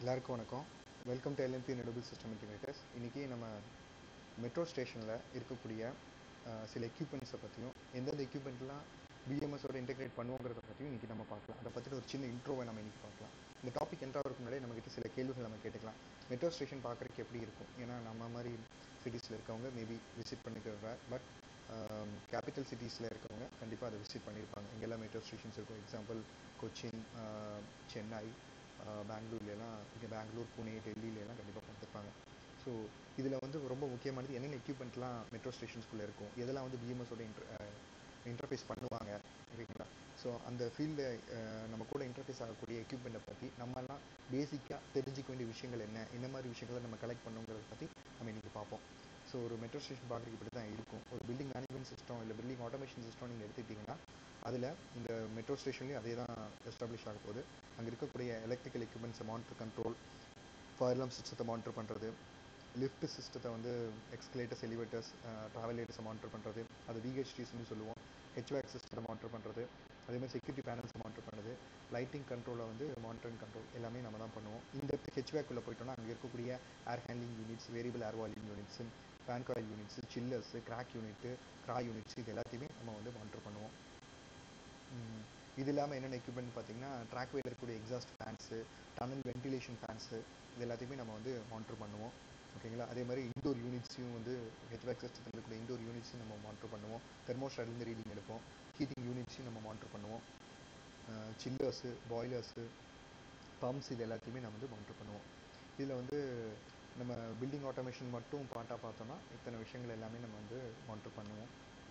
எல்லாருக்கும் வணக்கம் welcome to LNB renewable system integrators இன்றைக்கி நம்ம மெட்ரோ ஸ்டேஷனில் இருக்கக்கூடிய அஹ், சில எக்யூப்மெண்ட்ஸை பற்றியும் எந்தெந்த எக்யூப்மெண்ட்லாம் பிஎம்எஸோட இன்டெகிரேட் பண்ணுவோங்கிறத பற்றியும் இன்றைக்கி நம்ம பார்க்கலாம் அதை பற்றின ஒரு சின்ன இன்ட்ரோவை நம்ம இன்றைக்கி பார்க்கலாம் இந்த டாபிக் என்ட்ராகிறதுக்கு முன்னாடி நம்மகிட்ட சில கேள்விகள் நம்ம கேட்டுக்கலாம் மெட்ரோ ஸ்டேஷன் பார்க்குறதுக்கு எப்படி இருக்கும் ஏன்னா நம்ம மாதிரி சிட்டிஸில் இருக்கவங்க மேபி விசிட் பண்ணிக்கிறவங்க பட் கேபிட்டல் சிட்டிஸில் இருக்கவங்க கண்டிப்பாக அதை விசிட் பண்ணியிருப்பாங்க இங்கெல்லாம் மெட்ரோ ஸ்டேஷன்ஸ் இருக்கும் எக்ஸாம்பிள் கொச்சின் அஹ், சென்னை அஹ், பெங்களூர்லலாம் இங்கே பெங்களூர் புனே டெல்லியிலலாம் கண்டிப்பாக பார்த்துருப்பாங்க ஸோ இதில் வந்து ரொம்ப முக்கியமானது என்னென்ன எக்யூப்மெண்ட்லாம் மெட்ரோ ஸ்டேஷன்ஸ்குள்ளே இருக்கும் எதெல்லாம் வந்து பிஎம்எஸோட இன்டர் இன்டர்ஃபேஸ் பண்ணுவாங்க ஓகேங்களா ஸோ அந்த ஃபீல்டில் நம்ம கூட இன்டர்ஃபேஸ் ஆகக்கூடிய எக்யூப்மெண்ட்டை பற்றி நம்மலாம் பேசிக்காக தெரிஞ்சிக்க வேண்டிய விஷயங்கள் என்ன இந்த மாதிரி விஷயங்களை நம்ம கலெக்ட் பண்ணுங்கிறத பற்றி நம்ம இன்றைக்கி பார்ப்போம் ஸோ ஒரு மெட்ரோ ஸ்டேஷன் பார்க்குறதுக்கு இப்படி தான் இருக்கும் ஒரு பில்டிங் மேனேஜ்மெண்ட் சிஸ்டம் இல்லை பில்டிங் ஆட்டோமேஷன் சிஸ்டம் நீங்கள் எடுத்துக்கிட்டிங்கன்னா அதில் இந்த மெட்ரோ ஸ்டேஷன்லேயும் அதே தான் எஸ்டாப்ளிஷ் ஆக போகுது அங்கே இருக்கக்கூடிய எலக்ட்ரிக்கல் எக்யூப்மெண்ட்ஸை மானிட்டர் கண்ட்ரோல் ஃபயர் அலாம் சிஸ்டத்தை மானிட்டர் பண்ணுறது லிஃப்ட் சிஸ்டத்தை வந்து எக்ஸ்கலேட்டர்ஸ் எலிவேட்டர்ஸ் ட்ராவலேட்டர்ஸை மானிட்டர் பண்ணுறது அது விஹெச்டிஸ்னு சொல்லுவோம் ஹெச்வேக் சிஸ்டத்தை மானிட்டர் பண்ணுறது அதே மாதிரி செக்யூரிட்டி பேனல்ஸை மானிட்டர் பண்ணுறது லைட்டிங் கண்ட்ரோலை வந்து மானிட்டரிங் கண்ட்ரோல் எல்லாமே நம்ம தான் பண்ணுவோம் இந்த இடத்துக்கு ஹெச்வேக்குள்ளே போயிட்டோம்னா அங்கே இருக்கக்கூடிய air handling units variable air volume units fan coil units chillers கிராக் யூனிட்டு க்ரா யூனிட்ஸ் இது எல்லாத்தையுமே நம்ம வந்து மானிட்டர் பண்ணுவோம் ம், இது இல்லாமல் என்னென்ன எக்யூப்மெண்ட் பார்த்தீங்கன்னா ட்ராக் வேல இருக்கக்கூடிய exhaust fans tunnel ventilation fans இது எல்லாத்தையுமே நம்ம வந்து மானிட்டர் பண்ணுவோம் ஓகேங்களா அதே மாதிரி இன்டோர் யூனிட்ஸையும் வந்து ஹெச்வேக் சிஸ்டத்தில் இருக்கக்கூடிய இன்டோர் யூனிட்ஸையும் நம்ம மானிட்டர் பண்ணுவோம் தெர்மோஸ்டாட்லேருந்து ரீடிங் எடுப்போம் ஹீட்டிங் யூனிட்ஸையும் நம்ம மானிட்டர் பண்ணுவோம் சில்லர்ஸு பாய்லர்ஸு பம்ப்ஸ் இது எல்லாத்தையுமே நம்ம வந்து மானிட்டர் பண்ணுவோம் இதில் வந்து நம்ம பில்டிங் ஆட்டோமேஷன் மட்டும் பார்ட்டாக பார்த்தோம்னா இத்தனை விஷயங்கள் எல்லாமே நம்ம வந்து மானிட்டர் பண்ணுவோம்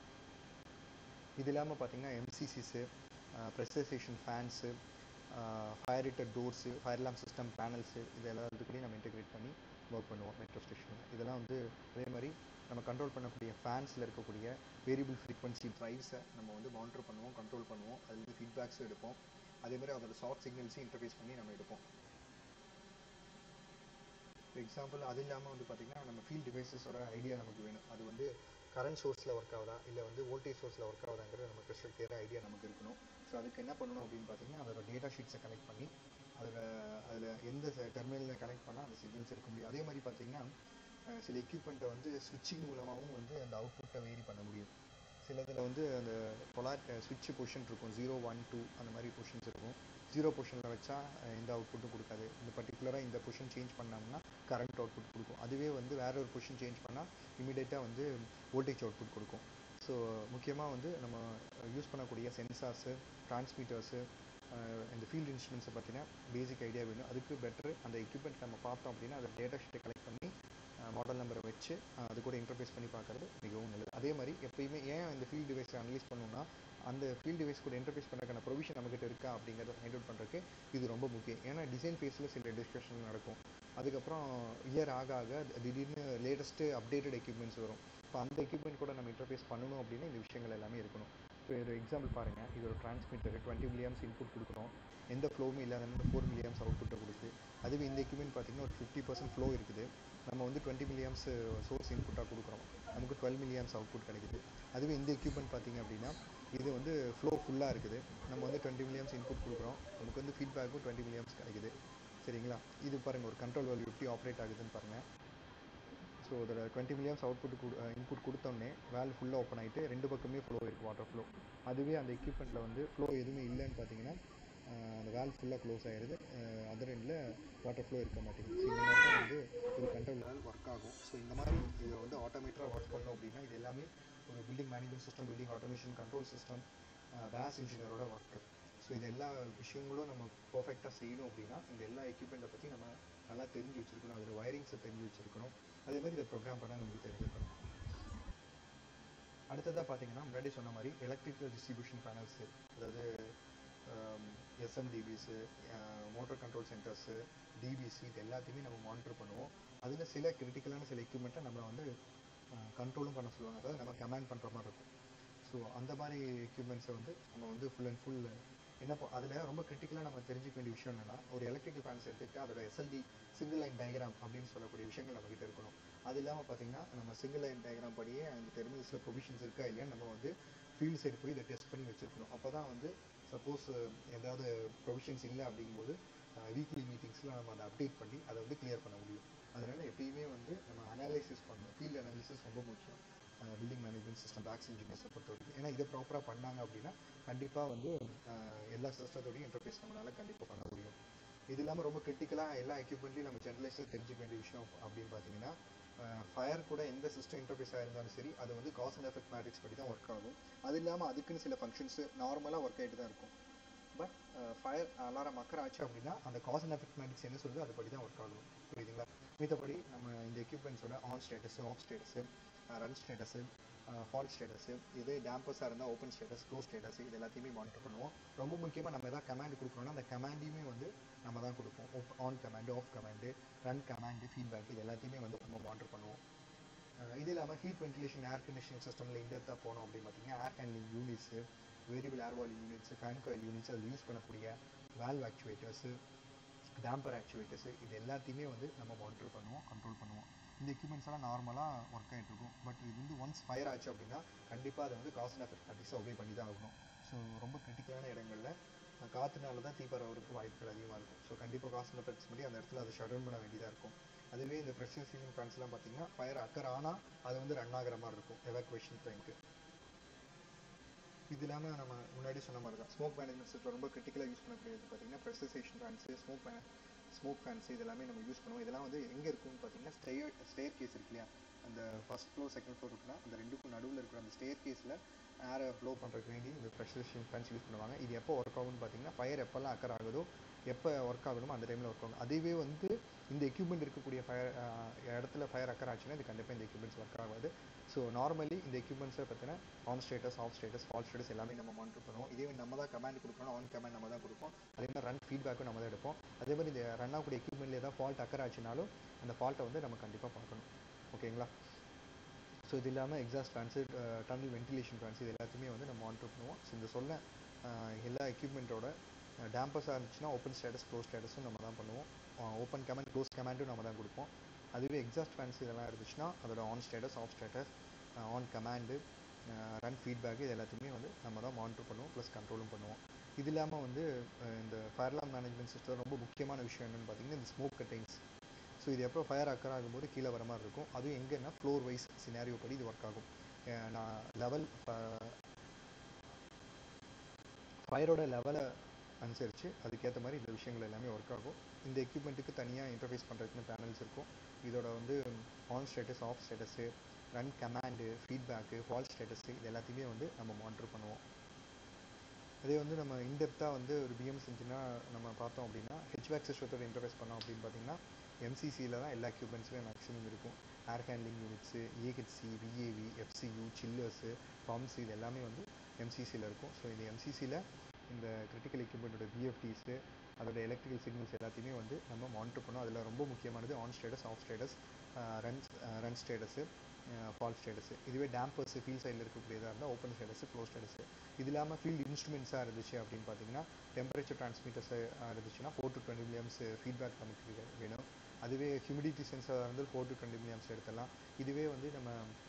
இது இல்லாமல் பார்த்தீங்கன்னா MCCs pressurisation fans fire heater doors fire alarm system panels இது எல்லாத்துக்கூடயும் நம்ம இன்டெகிரேட் பண்ணி ஒர்க் பண்ணுவோம் மெட்ரோ ஸ்டேஷனில் இதெல்லாம் வந்து அதே மாதிரி நம்ம கண்ட்ரோல் பண்ணக்கூடிய ஃபேன்ஸில் இருக்கக்கூடிய வேரியபிள் ஃப்ரீக்வன்சி ட்ரைவ்ஸை நம்ம வந்து மானிட்டர் பண்ணுவோம் கண்ட்ரோல் பண்ணுவோம் அதுலேருந்து ஃபீட்பேக்ஸும் எடுப்போம் அதே மாதிரி அதோட ஷார்ட் சிக்னல்ஸையும் இன்டர்ஃபேஸ் பண்ணி நம்ம எடுப்போம் எக்ஸாம்பிள் அது இல்லாமல் வந்து பார்த்தீங்கன்னா நம்ம ஃபீல்ட் டிவைசஸோட ஐடியா நமக்கு வேணும் அது வந்து கரண்ட் சோர்ஸில் ஒர்க் ஆகுதா இல்லை வந்து வோல்டேஜ் சோர்ஸில் ஒர்க் ஆகுதாங்கிறது நமக்கு கிறிஸ்டல் கிளியராக ஐடியா நமக்கு இருக்கணும் ஸோ அதுக்கு என்ன பண்ணணும் அப்படின்னு பார்த்தீங்கன்னா அதோட டேட்டா ஷீட்ஸை கலெக்ட் பண்ணி அதில் அதில் எந்த டெர்மினலில் கனெக்ட் பண்ணால் அந்த சிக்னல்ஸ் எடுக்க முடியும் அதே மாதிரி பார்த்தீங்கன்னா அஹ், சில எக்யூப்மெண்ட்டை வந்து ஸ்விட்சிங் மூலமாகவும் வந்து அந்த அவுட்புட்டை வேரி பண்ண முடியும் சிலதில் வந்து அந்த பொலாட் ஸ்விட்ச் பொசிஷன் இருக்கும் ஜீரோ ஒன் டூ அந்த மாதிரி பொசிஷன்ஸ் இருக்கும் ஜீரோ பொசிஷனில் வச்சா அஹ், எந்த அவுட்புட்டும் கொடுக்காது இந்த பர்டிகுலராக இந்த பொசிஷன் சேஞ்ச் பண்ணோம்னா கரண்ட் அவுட்புட் கொடுக்கும் அதுவே வந்து வேற ஒரு பொசிஷன் சேஞ்ச் பண்ணால் இமீடியட்டாக வந்து வோல்டேஜ் அவுட்புட் கொடுக்கும் ஸோ முக்கியமாக வந்து நம்ம யூஸ் பண்ணக்கூடிய சென்சார்ஸு டிரான்ஸ்மிட்டர்ஸு இந்த ஃபீல்ட் இன்ஸ்ட்ருமெண்ட்ஸை பற்றின பேசிக் ஐடியா வேணும் அதுக்கு பெட்டர் அந்த எக்யூப்மெண்ட் நம்ம பார்த்தோம் அப்படின்னா அதை டேட்டா ஷீட்டை கலெக்ட் பண்ணி மாடல் நம்பரை வச்சு அஹ், அது கூட இன்டர்ஃபேஸ் பண்ணி பார்க்கறது மிகவும் நல்லது அதே மாதிரி எப்பயுமே ஏன் இந்த ஃபீல்ட் டிவைஸை அனலைஸ் பண்ணணும்னா அந்த ஃபீல்ட் டிவைஸ் கூட இன்டர்ஃபேஸ் பண்ணுறதுக்கான ப்ரொவிஷன் நம்மகிட்ட இருக்கா அப்படிங்கிறத ஃபைண்ட் அவுட் பண்ணுறதுக்கு இது ரொம்ப முக்கியம் ஏன்னா டிசைன் ஃபேஸில் சில டிஸ்கஷன் நடக்கும் அதுக்கப்புறம் இயர் ஆக ஆக திடீர்னு லேட்டஸ்ட்டு அப்டேட்டட் எக்யூப்மெண்ட்ஸ் வரும் இப்போ அந்த எக்யூப்மெண்ட் கூட நம்ம இன்டர்ஃபேஸ் பண்ணணும் அப்படின்னா இந்த விஷயங்கள் எல்லாமே இருக்கணும் இப்போ ஒரு எக்ஸாம்பிள் பாருங்கள் இது ஒரு டிரான்ஸ்மிட்டர் டுவெண்ட்டி மில்லியம்ஸ் இன்புட் கொடுக்குறோம் எந்த ஃப்ளோவும் இல்லாத ஃபோர் மில்லியம்ஸ் அவுட்புட்டை கொடுக்குது அதுவே இந்த எக்யூப்மெண்ட் பார்த்தீங்கன்னா ஒரு ஃபிஃப்டி பர்சன்ட் ஃப்ளோ இருக்குது நம்ம வந்து டுவெண்ட்டி மில்லியம்ஸ் சோர்ஸ் இன்புட்டாக கொடுக்குறோம் நமக்கு டுவெல் மில்லியம்ஸ் அவுட்புட் கிடைக்குது அதுவே இந்த எக்யூப்மெண்ட் பார்த்தீங்க அப்படின்னா இது வந்து ஃப்ளோ ஃபுல்லாக இருக்குது நம்ம வந்து டுவெண்ட்டி மில்லியம்ஸ் இன்புட் கொடுக்குறோம் நமக்கு வந்து ஃபீட்பேக்கும் டுவெண்ட்டி மில்லியம்ஸ் கிடைக்குது சரிங்களா இது பாருங்கள் ஒரு கண்ட்ரோல் வேல்யூ எப்படி ஆப்ரேட் ஆகுதுன்னு பாருங்கள் ஸோ அதில் டுவெண்ட்டி மில்லியம்ஸ் அவுட்புட் இன்புட் கொடுத்தோடனே வேல் ஃபுல்லாக ஓப்பன் ஆகிட்டு ரெண்டு பக்கமே ஃப்ளோ இருக்குது வாட்டர் ஃப்ளோ அதுவே அந்த எக்யூப்மெண்ட்டில் வந்து ஃப்ளோ எதுவுமே இல்லைன்னு பார்த்தீங்கன்னா அஹ், அந்த வேல் ஃபுல்லாக க்ளோஸ் ஆயிடுது அதர் எண்டில் வாட்டர் ஃப்ளோ இருக்க மாட்டேங்குது ஸோ இந்த மாதிரி தான் வந்து ஒரு கண்ட்ரோல் வேல் ஒர்க் ஆகும் ஸோ இந்த மாதிரி இதை வந்து ஆட்டோமேட்டராக ஒர்க் பண்ணோம் அப்படின்னா இது எல்லாமே ஒரு building management system building automation control system base இன்ஜினியரோட ஒர்க் ஸோ இது எல்லா விஷயங்களும் நம்ம பர்ஃபெக்டாக செய்யணும் அப்படின்னா இந்த எல்லா எக்யூப்மெண்ட்டை பற்றி நம்ம நல்லா தெரிஞ்சு வச்சிருக்கணும் அதில் வயரிங்ஸை தெரிஞ்சு வச்சிருக்கணும் அதே மாதிரி இதை ப்ரோக்ராம் பண்ண நமக்கு தெரிஞ்சிருக்கணும் அடுத்ததாக பார்த்தீங்கன்னா முன்னாடி சொன்ன மாதிரி எலக்ட்ரிக்கல் டிஸ்ட்ரிபியூஷன் பேனல்ஸு அதாவது SMDBs motor control centres DPC இது எல்லாத்தையுமே நம்ம மானிட்டர் பண்ணுவோம் அதில் சில கிரிட்டிக்கலான சில எக்யூப்மெண்ட்டை நம்ம வந்து கண்ட்ரோலும் பண்ண சொல்லுவாங்க அதாவது நம்ம கமாண்ட் பண்ணுற மாதிரி இருக்கும் ஸோ அந்த மாதிரி எக்யூப்மெண்ட்ஸை வந்து நம்ம வந்து ஃபுல் அண்ட் ஃபுல் என்ன அதில் ரொம்ப கிரிட்டிக்கலாக நம்ம தெரிஞ்சுக்க வேண்டிய விஷயம் என்னன்னா ஒரு எலக்ட்ரிக்கல் ஃபேன்ஸ் எடுத்துக்கிட்டு அதோட எஸ்எல்டி சிங்கிள் லைன் டயக்ராம் அப்படின்னு சொல்லக்கூடிய விஷயங்கள் நம்ம கிட்ட இருக்கணும் அது இல்லாமல் பார்த்தீங்கன்னா நம்ம சிங்கிள் லைன் டயக்ராம் படியே அந்த டெர்மினல்ஸில் ப்ரொவிஷன்ஸ் இருக்கா இல்லையா நம்ம வந்து ஃபீல்ட் சைடு போய் இதை டெஸ்ட் பண்ணி வச்சிருக்கணும் அப்போ தான் வந்து சப்போஸ் ஏதாவது ப்ரொவிஷன்ஸ் இல்லை அப்படிங்கும்போது வீக்லி மீட்டிங்ஸில் நம்ம அதை அப்டேட் பண்ணி அதை வந்து கிளியர் பண்ண முடியும் அதனால எப்பயுமே வந்து நம்ம அனாலிசிஸ் பண்ணணும் ஃபீல்டு அனாலிசிஸ் ரொம்ப முக்கியம் பில்டிங் மேனேஜ்மெண்ட் சிஸ்டம் பேக்ஸ் இன்ஜினியர்ஸை பொறுத்த வரைக்கும் ஏன்னா இதை ப்ராப்பராக பண்ணாங்க அப்படின்னா கண்டிப்பாக வந்து அஹ், எல்லா சிஸ்டத்தோடையும் இன்டர்ஃபேஸ் நம்மளால கண்டிப்பாக பண்ண முடியும் இது இல்லாமல் ரொம்ப கிரிட்டிக்கலாக எல்லா எக்யூப்மெண்ட்லையும் நம்ம ஜென்ரலைஸாக தெரிஞ்சுக்க வேண்டிய விஷயம் அப்படின்னு பார்த்தீங்கன்னா ஃபயர் கூட எந்த சிஸ்டம் இன்டர்ஃபேஸாக இருந்தாலும் சரி அது வந்து காஸ் அண்ட் எஃபெக்ட் மேட்ரிக்ஸ் படி தான் ஒர்க் ஆகும் அது இல்லாமல் அதுக்குன்னு சில ஃபங்க்ஷன்ஸ் நார்மலாக ஒர்க் ஆகிட்டு தான் இருக்கும் பட் ஃபயர் அலாரம் மக்கர் ஆச்சு அப்படின்னா அந்த காஸ் அண்ட் எஃபெக்ட் மேட்ரிக்ஸ் என்ன சொல்லுது அதுபடி தான் ஒர்க் ஆகும் புரியுதுங்களா மித்தபடி நம்ம இந்த எக்யூப்மெண்ட்ஸோட on status off status run status fault status இதே டேம்பர்ஸாக இருந்தால் ஓப்பன் ஸ்டேட்டஸ் க்ளோஸ் ஸ்டேட்டஸ் இது எல்லாத்தையுமே மானிட்டர் பண்ணுவோம் ரொம்ப முக்கியமாக நம்ம எதாவது கமாண்ட் கொடுக்குறோம்னா அந்த கமாண்டையுமே வந்து நம்ம தான் கொடுப்போம் on command off command run command feedback இது எல்லாத்தையுமே வந்து நம்ம மானிட்டர் பண்ணுவோம் அஹ் இது இல்லாமல் ஹீட் வென்டிலேஷன் ஏர் கண்டிஷனிங் சிஸ்டமில் இன்டெப்த்தாக போனோம் அப்படின்னு பார்த்தீங்கன்னா air handling units variable air volume units fan coil units அதில் யூஸ் பண்ணக்கூடிய வேல்வ் ஆக்சுவேட்டர்ஸு டேம்பர் ஆக்சுவேட்டர்ஸு இது எல்லாத்தையுமே வந்து நம்ம மானிட்டர் பண்ணுவோம் கண்ட்ரோல் பண்ணுவோம் இந்த எக்யூப்மெண்ட்ஸ் எல்லாம் நார்மலாக ஒர்க் ஆகிட்டு இருக்கும் பட் இது வந்து ஒன்ஸ் ஃபயர் ஆச்சு அப்படின்னா கண்டிப்பாக அதை வந்து காஸ்ட் எஃபெக்ட் ப்ராக்டிஸை ஒபே பண்ணி தான் ஆகணும் ஸோ ரொம்ப கிரிட்டிக்கலான இடங்களில் காற்றுனால தான் தீப்பரவருக்கு வாய்ப்புகள் அதிகமாக இருக்கும் ஸோ கண்டிப்பாக காஸ்ட் எஃபெக்ட்ஸ் படி அந்த இடத்துல அதை ஷட் டவுன் பண்ண வேண்டியதாக இருக்கும் அதுவே இந்த ப்ரெஷர் சீலிங் ஃபேன்ஸ்லாம் பார்த்தீங்கன்னா ஃபயர் அக்கர் ஆனால் அது வந்து ரன் ஆகிற மாதிரி இருக்கும் எவாக்குவேஷன் டைமுக்கு இது இல்லாமல் நம்ம முன்னாடி சொன்ன மாதிரி தான் ஸ்மோக் மேனேஜ்மெண்ட் சிஸ்டம் ரொம்ப கிரிட்டிக்கலாக யூஸ் பண்ணக்கூடியது பார்த்தீங்கன்னா pressurisation fans smoke smoke fans இது எல்லாமே நம்ம யூஸ் பண்ணுவோம் இதெல்லாம் வந்து எங்கே இருக்குன்னு பார்த்தீங்கன்னா ஸ்டேயர் ஸ்டேர் கேஸ் இருக்கு இல்லையா அந்த ஃபர்ஸ்ட் ஃப்ளோர் செகண்ட் ஃப்ளோர் இருக்குன்னா அந்த ரெண்டுக்கும் நடுவில் இருக்கிற அந்த ஸ்டேர் கேஸில் ஏரை ஃப்ளோ பண்ணுறதுக்கு வேண்டி இந்த ப்ரெஷரேஷன் ஃபேன்ஸ் யூஸ் பண்ணுவாங்க இது எப்போ ஒர்க் ஆகும்னு பார்த்தீங்கன்னா ஃபயர் எப்போல்லாம் அக்கர் ஆகுதோ எப்போ ஒர்க் ஆகணுமோ அந்த டைமில் ஒர்க் ஆகும் அதுவே வந்து இந்த எக்யூப்மெண்ட் இருக்கக்கூடிய ஃபயர் இடத்துல ஃபயர் அக்கர் ஆச்சுன்னா இது கண்டிப்பாக இந்த எக்யூப்மெண்ட்ஸ் ஒர்க் ஆகாது ஸோ நார்மலி இந்த எக்யூப்மெண்ட்ஸை பற்றின on status off status fault status எல்லாமே நம்ம மானிட்டர் பண்ணுவோம் இதே மாதிரி நம்ம தான் கமாண்ட் கொடுக்கணும் ஆன் கமாண்ட் நம்ம தான் கொடுப்போம் அதே மாதிரி ரன் ஃபீட்பேக்கும் நம்ம தான் எடுப்போம் அதே மாதிரி இந்த ரன் ஆகக்கூடிய எக்யூப்மெண்ட்ல ஏதாவது ஃபால்ட் அக்கர் ஆச்சுனாலும் அந்த ஃபால்ட்டை வந்து நம்ம கண்டிப்பாக பார்க்கணும் ஓகேங்களா ஸோ இது இல்லாமல் exhaust fans tunnel ventilation fans இது எல்லாத்தையுமே வந்து நம்ம மானிட்டர் பண்ணுவோம் ஸோ இந்த சொன்ன அஹ், எல்லா எக்யூப்மெண்ட்டோட டேம்பர்ஸாக இருந்துச்சுன்னா ஓப்பன் ஸ்டேட்டஸ் க்ளோஸ் ஸ்டேட்டஸும் நம்ம தான் பண்ணுவோம் ஓப்பன் கமாண்ட் க்ளோஸ் கமாண்டும் நம்ம தான் கொடுப்போம் அதுவே எக்ஸாஸ்ட் ஃபேன்ஸ் இதெல்லாம் இருந்துச்சுன்னா அதோட on status off status on command run feedback இது எல்லாத்தையுமே வந்து நம்ம தான் மானிட்டர் பண்ணுவோம் ப்ளஸ் கண்ட்ரோலும் பண்ணுவோம் இது இல்லாமல் வந்து அஹ், இந்த ஃபயர்லாம் மேனேஜ்மெண்ட் சிஸ்டம் ரொம்ப முக்கியமான விஷயம் என்னன்னு பார்த்தீங்கன்னா இந்த ஸ்மோக் கட்டிங்ஸ் ஸோ இது எப்போ ஃபயர் அக்கர் ஆகும்போது கீழே வர மாதிரி இருக்கும் அதுவும் எங்கன்னா ஃப்ளோர் வைஸ் சினாரியோ படி இது ஒர்க் ஆகும் அஹ் நான் லெவல் ஃபயரோட லெவலை அனுசரித்து அதுக்கேற்ற மாதிரி இந்த விஷயங்கள் எல்லாமே ஒர்க் ஆகும் இந்த எக்யூப்மெண்ட்டுக்கு தனியாக இன்டர்ஃபேஸ் பண்ணுறதுக்குன்னு பேனல்ஸ் இருக்கும் இதோட வந்து on status off status run command feedback fault status இது எல்லாத்தையுமே வந்து நம்ம மானிட்டர் பண்ணுவோம் அதே வந்து நம்ம இன்டெப்த்தாக வந்து ஒரு பிஎம் செஞ்சுன்னா நம்ம பார்த்தோம் அப்படின்னா ஹெச்வேக் சிஸ்டத்தோட இன்டர்ஃபேஸ் பண்ணோம் அப்படின்னு பார்த்தீங்கன்னா எம்சிசியில் தான் எல்லா எக்யூப்மெண்ட்ஸுமே மேக்ஸிமம் இருக்கும் air handling units AHC VAV FCU chillers pumps இது எல்லாமே வந்து எம்சிசியில் இருக்கும் ஸோ இந்த எம்சிசியில் இந்த கிரிட்டிக்கல் எக்யூப்மெண்ட்டோட பிஎஃப்டிஸு அதோட எலக்ட்ரிக்கல் சிக்னல்ஸ் எல்லாத்தையுமே வந்து நம்ம மானிட்டர் பண்ணோம் அதில் ரொம்ப முக்கியமானது on status off status run run status fault status இதுவே டேம்பர்ஸ் ஃபீல்ட் சைடில் இருக்கக்கூடியதாக இருந்தால் ஓப்பன் ஸ்டேட்டஸ் க்ளோஸ் ஸ்டேட்டஸ் இது இல்லாமல் ஃபீல்ட் இன்ஸ்ட்ருமெண்ட்ஸாக இருந்துச்சு அப்படின்னு பார்த்தீங்கன்னா டெம்பரேச்சர் டிரான்ஸ்மிட்டர்ஸ் இருந்துச்சுன்னா four to twenty milliamps feedback நமக்கு வேணும் அதுவே ஹியூமிடிட்டி சென்சார் வந்து ஃபோர் டு டுவெண்ட்டி மில்லியம்ஸ் எடுத்துடலாம் இதுவே வந்து நம்ம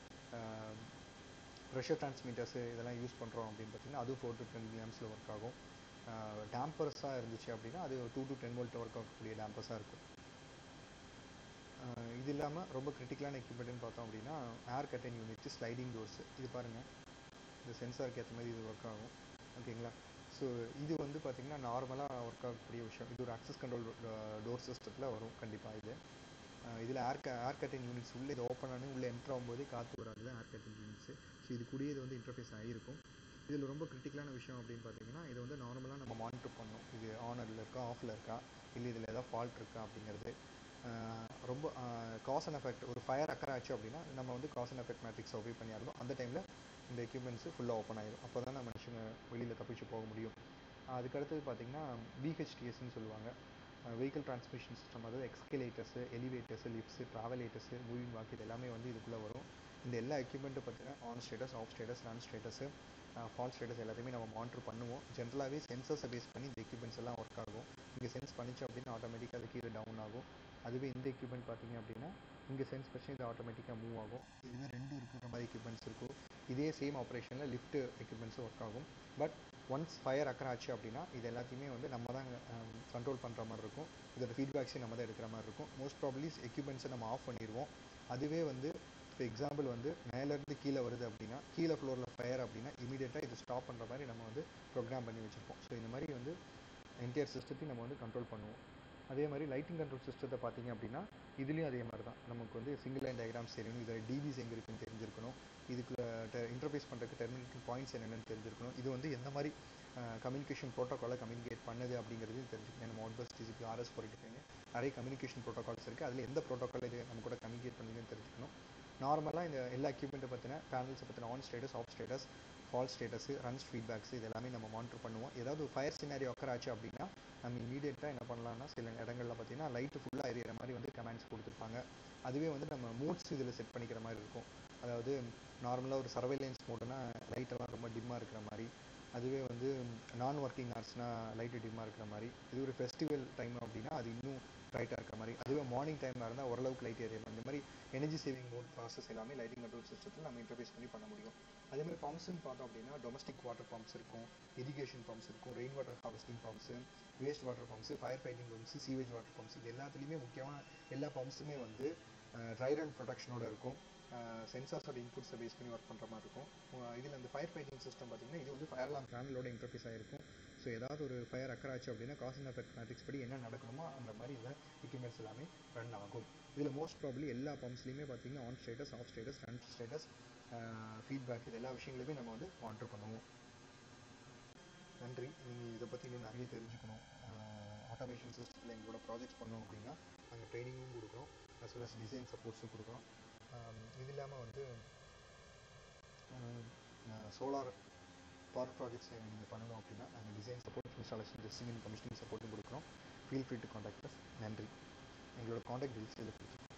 ப்ரெஷர் டிரான்ஸ்மிட்டர்ஸு இதெல்லாம் யூஸ் பண்ணுறோம் அப்படின்னு பார்த்தீங்கன்னா அது ஃபோர் டு டென் மில்லியம்ஸில் ஒர்க் ஆகும் டேம்பர்ஸாக இருந்துச்சு அப்படின்னா அது two to ten volt work ஆகக்கூடிய டேம்பர்ஸாக இருக்கும் ஆஹ் இது இல்லாமல் ரொம்ப கிரிட்டிக்கலான எக்யூப்மெண்ட்னு பார்த்தோம் அப்படின்னா air curtain unit sliding doors இது பாருங்கள் இந்த சென்சாருக்கு ஏற்ற மாதிரி இது ஒர்க் ஆகும் ஓகேங்களா ஸோ இது வந்து பார்த்திங்கன்னா நார்மலாக ஒர்க் ஆகக்கூடிய விஷயம் இது ஒரு அக்சஸ் கண்ட்ரோல் டோர் சிஸ்டத்தில் வரும் கண்டிப்பாக இது இதில் ஏர் க ஏர் கட்டிங் யூனிட்ஸ் உள்ளே இது ஓப்பன் ஆனு உள்ளே என்ட்ரு ஆகும்போதே காற்று வராது ஏர் கட்டிங் யூனிட்ஸு ஸோ இது கூடயே இது வந்து இன்டர்ஃபேஸ் ஆகிருக்கும் இதில் ரொம்ப கிரிட்டிக்கலான விஷயம் அப்படின்னு பார்த்தீங்கன்னா இது வந்து நார்மலாக நம்ம மானிட்டர் பண்ணணும் இது ஆனரில் இருக்கா ஆஃபில் இருக்கா இல்லை இதில் ஏதாவது ஃபால்ட் இருக்கா அப்படிங்கிறது ஆஹ் ரொம்ப காஸ் அண்ட் எஃபெக்ட் ஒரு ஃபயர் அக்கர் ஆச்சு அப்படின்னா நம்ம வந்து cause and effect matrix obey பண்ணி ஆகணும் அந்த டைமில் இந்த எக்யூப்மெண்ட்ஸு ஃபுல்லாக ஓப்பன் ஆயிடும் அப்போ தான் மனுஷங்க வெளியில் தப்பிச்சு போக முடியும் அதுக்கு அடுத்தது பார்த்தீங்கன்னா பிஹெச்டிஎஸ்ன்னு சொல்லுவாங்க வெஹிக்கிள் டிரான்ஸ்மிஷன் சிஸ்டம் அதாவது எக்ஸ்கலேட்டர்ஸு எலிவேட்டர்ஸு லிஃப்ட்ஸு ட்ராவலேட்டர்ஸு மூவிங் வாக் இது எல்லாமே வந்து இதுக்குள்ளே வரும் இந்த எல்லா எக்யூப்மெண்ட்டும் பார்த்தீங்கன்னா on status off status run status fault status எல்லாத்தையுமே நம்ம மானிட்டர் பண்ணுவோம் ஜென்ரலாகவே சென்சர்ஸை பேஸ் பண்ணி இந்த எக்யூப்மெண்ட்ஸ் எல்லாம் ஒர்க் ஆகும் இங்கே சென்ஸ் பண்ணிச்சு அப்படின்னா ஆட்டோமேட்டிக்காக அது கீழே டவுன் ஆகும் அதுவே இந்த எக்யூப்மெண்ட் பார்த்தீங்க அப்படின்னா இங்கே சென்ஸ் பண்ணி இது ஆட்டோமேட்டிக்காக மூவ் ஆகும் இதுவே ரெண்டும் இருக்கிற மாதிரி எக்யூப்மெண்ட்ஸ் இருக்கும் இதே சேம் ஆப்ரேஷனில் லிஃப்ட் எக்யூப்மெண்ட்ஸும் ஒர்க் ஆகும் பட் ஒன்ஸ் ஃபயர் அக்கர் ஆச்சு அப்படின்னா இது எல்லாத்தையுமே வந்து நம்ம தான் கண்ட்ரோல் பண்ணுற மாதிரி இருக்கும் இதோட ஃபீட்பேக்ஸையும் நம்ம தான் எடுக்கிற மாதிரி இருக்கும் மோஸ்ட் ப்ராப்ளி எக்யூப்மெண்ட்ஸை நம்ம ஆஃப் பண்ணிடுவோம் அதுவே வந்து இப்போ எக்ஸாம்பிள் வந்து மேலேருந்து கீழே வருது அப்படின்னா கீழே ஃப்ளோரில் ஃபயர் அப்படின்னா இமீடியட்டாக இது ஸ்டாப் பண்ணுற மாதிரி நம்ம வந்து ப்ரோக்ராம் பண்ணி வச்சுருப்போம் ஸோ இந்த மாதிரி வந்து என்டையர் சிஸ்டத்தையும் நம்ம வந்து கண்ட்ரோல் பண்ணுவோம் அதே மாதிரி லைட்டிங் கண்ட்ரோல் சிஸ்டத்தை பார்த்தீங்க அப்படின்னா இதுலேயும் அதே மாதிரி தான் நமக்கு வந்து சிங்கிள் லைன் டயக்ராம்ஸ் தெரியணும் இதில் டிபிஸ் எங்கே இருக்குன்னு தெரிஞ்சிருக்கணும் இதுக்கு இன்டர்ஃபேஸ் பண்ணுறதுக்கு டெர்மினேட்டிங் பாயிண்ட்ஸ் என்னென்னு தெரிஞ்சிருக்கணும் இது வந்து எந்த மாதிரி கம்யூனிகேஷன் ப்ரோட்டோக்காலை கம்யூனிகேட் பண்ணுது அப்படிங்கிறது தெரிஞ்சுக்கணும் நம்ம ஒன் பஸ் டிசிபி ஆர்எஸ் போயிட்டு நிறைய கம்யூனிகேஷன் ப்ரோட்டோகால்ஸ் இருக்குது அதில் எந்த ப்ரோட்டோக்கால் இது நம்ம கூட கம்யூனிகேட் பண்ணுதுன்னு தெரிஞ்சுக்கணும் நார்மலாக இந்த எல்லா எக்யூப்மெண்ட்டை பற்றின பேனல்ஸை பற்றின on status off status fault status runs feedbacks இது எல்லாமே நம்ம மானிட்டர் பண்ணுவோம் ஏதாவது ஒரு ஃபயர் சினாரி ஒக்கர் ஆச்சு அப்படின்னா நம்ம இமீடியட்டாக என்ன பண்ணலாம்னா சில இடங்களில் பார்த்தீங்கன்னா லைட்டு ஃபுல்லாக எரியற மாதிரி வந்து கமெண்ட்ஸ் கொடுத்துருப்பாங்க அதுவே வந்து நம்ம மூட்ஸ் இதில் செட் பண்ணிக்கிற மாதிரி இருக்கும் அதாவது நார்மலாக ஒரு சர்வைலன்ஸ் மோடுனா லைட்டெல்லாம் ரொம்ப டிம்மாக இருக்கிற மாதிரி அதுவே வந்து நான் ஒர்க்கிங் ஹவர்ஸ்னால் லைட்டு டிம்மாக இருக்கிற மாதிரி இது ஒரு ஃபெஸ்டிவல் டைம் அப்படின்னா அது இன்னும் ப்ரைட்டாக இருக்கிற மாதிரி அதுவே மார்னிங் டைமில் இருந்தால் ஓரளவுக்கு லைட் எரியும் இந்த மாதிரி எனர்ஜி சேவிங் மோட் ப்ராசஸ் எல்லாமே லைட்டிங் கண்ட்ரோல் சிஸ்டத்தில் நம்ம இன்டர்ஃபேஸ் பண்ணி பண்ண முடியும் அதே மாதிரி பம்ப்ஸ்னு பார்த்தோம் அப்படின்னா டொமஸ்டிக் வாட்டர் பம்ப்ஸ் இருக்கும் இரிகேஷன் பம்ப்ஸ் இருக்கும் rain water harvesting pumps waste water pumps fire fighting pumps sewage water pumps இது எல்லாத்துலேயுமே முக்கியமாக எல்லா பம்ப்ஸுமே வந்து ட்ரை ரன் ப்ரொடக்ஷனோட இருக்கும் சென்சார்ஸோட இன்புட்ஸை பேஸ் பண்ணி ஒர்க் பண்ணுற மாதிரி இருக்கும் இதில் இந்த ஃபயர் ஃபைட்டிங் சிஸ்டம் பார்த்தீங்கன்னா இது வந்து ஃபயர் அலாம் பேனலோட இன்டர்ஃபேஸ் ஆகிருக்கும் ஸோ ஏதாவது ஒரு ஃபயர் அக்கர் ஆச்சு அப்படின்னா காஸ் அண்ட் எஃபெக்ட் மேட்ரிக்ஸ் படி என்ன நடக்கணுமோ அந்த மாதிரி இதில் எக்யூப்மெண்ட்ஸ் எல்லாமே ரன் ஆகும் இதில் மோஸ்ட் ப்ராப்ளி எல்லா பம்ப்ஸ்லையுமே பார்த்தீங்கன்னா on status off status run status feedback இது எல்லா விஷயங்களுமே நம்ம வந்து மானிட்டர் பண்ணுவோம் நன்றி நீங்கள் இதை பற்றி இன்னும் நிறைய தெரிஞ்சுக்கணும் ஆட்டோமேஷன் சிஸ்டத்தில் எங்களோட ப்ராஜெக்ட்ஸ் பண்ணோம் அப்படின்னா நாங்கள் ட்ரைனிங்கும் கொடுக்குறோம் அஸ் வெல் அஸ் டிசைன் சப்போர்ட்ஸும் கொடுக்குறோம் இது இல்லாமல் வந்து சோலார் பவர் ப்ராஜெக்ட்ஸ் நீங்கள் பண்ணணும் அப்படின்னா நாங்கள் design support installation testing and commissioning சப்போர்ட்டும் கொடுக்குறோம் ஃபீல் ஃப்ரீ டு காண்டாக்ட் நன்றி எங்களோட காண்டாக்ட் டீல்ஸ் இதில் கொடுத்துருக்கோம்